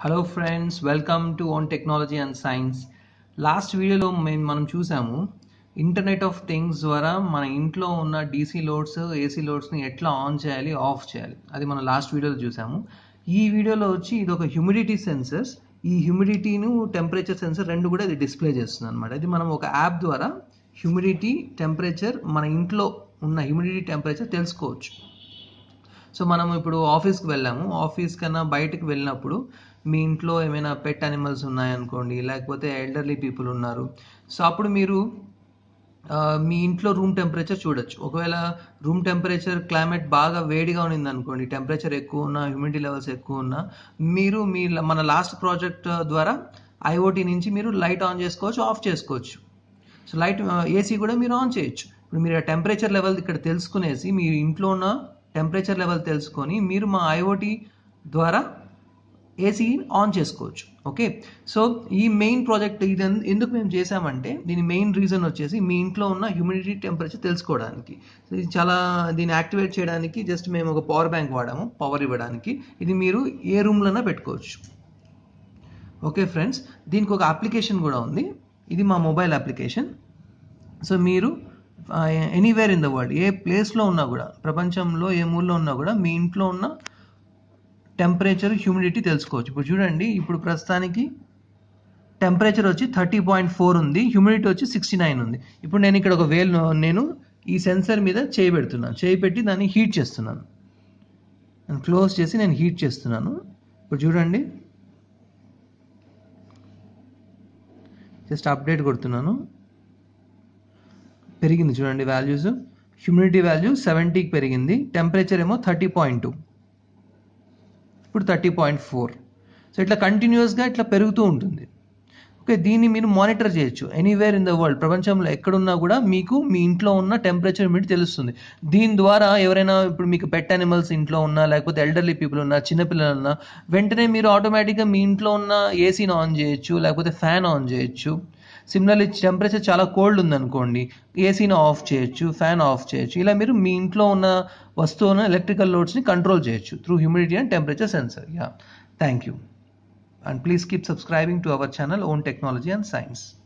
hello friends welcome to own technology and science last వీడియోలో మేము మనం చూసాము ఇంటర్నెట్ ఆఫ్ థింగ్స్ ద్వారా మన ఇంట్లో ఉన్న డీసీ లోడ్స్ ఏసీ లోడ్స్ని ఎట్లా ఆన్ చేయాలి ఆఫ్ చేయాలి అది మనం లాస్ట్ వీడియోలో చూసాము ఈ వీడియోలో వచ్చి ఇది ఒక హ్యూమిడిటీ సెన్సర్స్ ఈ హ్యూమిడిటీను టెంపరేచర్ సెన్సర్ రెండు కూడా ఇది డిస్ప్లే చేస్తుంది అనమాట ఇది మనం ఒక యాప్ ద్వారా హ్యూమిడిటీ టెంపరేచర్ మన ఇంట్లో ఉన్న హ్యూమిడిటీ టెంపరేచర్ తెలుసుకోవచ్చు సో మనం ఇప్పుడు ఆఫీస్కి వెళ్ళాము ఆఫీస్ కన్నా బయటకు వెళ్ళినప్పుడు మీ ఇంట్లో ఏమైనా పెట్ అనిమల్స్ ఉన్నాయనుకోండి లేకపోతే ఎల్డర్లీ పీపుల్ ఉన్నారు సో అప్పుడు మీరు ఆ, మీ ఇంట్లో రూమ్ టెంపరేచర్ చూడొచ్చు ఒకవేళ రూమ్ టెంపరేచర్ క్లైమేట్ బాగా వేడిగా ఉన్నింది అనుకోండి టెంపరేచర్ ఎక్కువ ఉన్నా హ్యూమిడిటీ లెవెల్స్ ఎక్కువ ఉన్నా మీరు మీ మన లాస్ట్ ప్రాజెక్ట్ ద్వారా ఐఓటీ నుంచి మీరు లైట్ ఆన్ చేసుకోవచ్చు ఆఫ్ చేసుకోవచ్చు సో లైట్ ఏసీ కూడా మీరు ఆన్ చేయొచ్చు ఇప్పుడు మీరు ఆ టెంపరేచర్ లెవెల్ ఇక్కడ తెలుసుకునేసి మీ ఇంట్లో ఉన్న టెంపరేచర్ లెవెల్ తెలుసుకొని మీరు మా ఐఓటీ ద్వారా ఏసీ ఆన్ చేసుకోవచ్చు ఓకే సో ఈ మెయిన్ ప్రాజెక్ట్ ఇది ఎందు- ఎందుకు మేము చేసామంటే దీని మెయిన్ రీజన్ వచ్చేసి మీ ఇంట్లో ఉన్న హ్యూమిడిటీ టెంపరేచర్ తెలుసుకోవడానికి సో ఇది చాలా దీన్ని యాక్టివేట్ చేయడానికి జస్ట్ మేము ఒక పవర్ బ్యాంక్ వాడాము పవర్ ఇవ్వడానికి ఇది మీరు ఏ రూమ్లోనే పెట్టుకోవచ్చు ఓకే ఫ్రెండ్స్ దీనికి ఒక అప్లికేషన్ కూడా ఉంది ఇది మా మొబైల్ అప్లికేషన్ సో మీరు anywhere in the world a ప్లేస్లో ఉన్నా కూడా ప్రపంచంలో ఏ మూలలో ఉన్నా కూడా మీ ఇంట్లో ఉన్న టెంపరేచర్ హ్యూమిడిటీ తెలుసుకోవచ్చు ఇప్పుడు చూడండి ఇప్పుడు ప్రస్తుతానికి టెంపరేచర్ వచ్చి థర్టీ పాయింట్ ఫోర్ ఉంది హ్యూమిడిటీ వచ్చి సిక్స్టీ నైన్ ఉంది ఇప్పుడు నేను ఇక్కడ ఒక వేల్ నేను ఈ సెన్సర్ మీద చేయి పెడుతున్నాను చేయి పెట్టి దాన్ని హీట్ చేస్తున్నాను నేను క్లోజ్ చేసి నేను హీట్ చేస్తున్నాను ఇప్పుడు చూడండి జస్ట్ అప్డేట్ కొడుతున్నాను పెరిగింది చూడండి వాల్యూస్ హ్యూమిడిటీ వాల్యూ సెవెంటీకి పెరిగింది టెంపరేచర్ ఏమో థర్టీ పాయింట్ టూ ఇప్పుడు థర్టీ పాయింట్ ఫోర్ సో ఇట్లా కంటిన్యూస్గా ఇట్లా పెరుగుతూ ఉంటుంది ఓకే దీన్ని మీరు మానిటర్ చేయొచ్చు ఎనీవేర్ ఇన్ ద వరల్డ్ ప్రపంచంలో ఎక్కడున్నా కూడా మీకు మీ ఇంట్లో ఉన్న టెంపరేచర్ మీట్ తెలుస్తుంది దీని ద్వారా ఎవరైనా ఇప్పుడు మీకు పెట్ అనిమల్స్ ఇంట్లో ఉన్నా లేకపోతే ఎల్డర్లీ పీపుల్ ఉన్నా చిన్నపిల్లలు ఉన్నా వెంటనే మీరు ఆటోమేటిక్గా మీ ఇంట్లో ఉన్న ఏసీని ఆన్ చేయొచ్చు లేకపోతే ఫ్యాన్ ఆన్ చేయొచ్చు సిమిలర్లీ టెంపరేచర్ చాలా కోల్డ్ ఉందనుకోండి ఏసీని ఆఫ్ చేయొచ్చు ఫ్యాన్ ఆఫ్ చేయొచ్చు ఇలా మీరు మీ ఇంట్లో ఉన్న వస్తువున ఎలక్ట్రికల్ లోడ్స్ని కంట్రోల్ చేయొచ్చు through humidity and temperature sensor yeah thank you and please keep subscribing to our channel own technology and science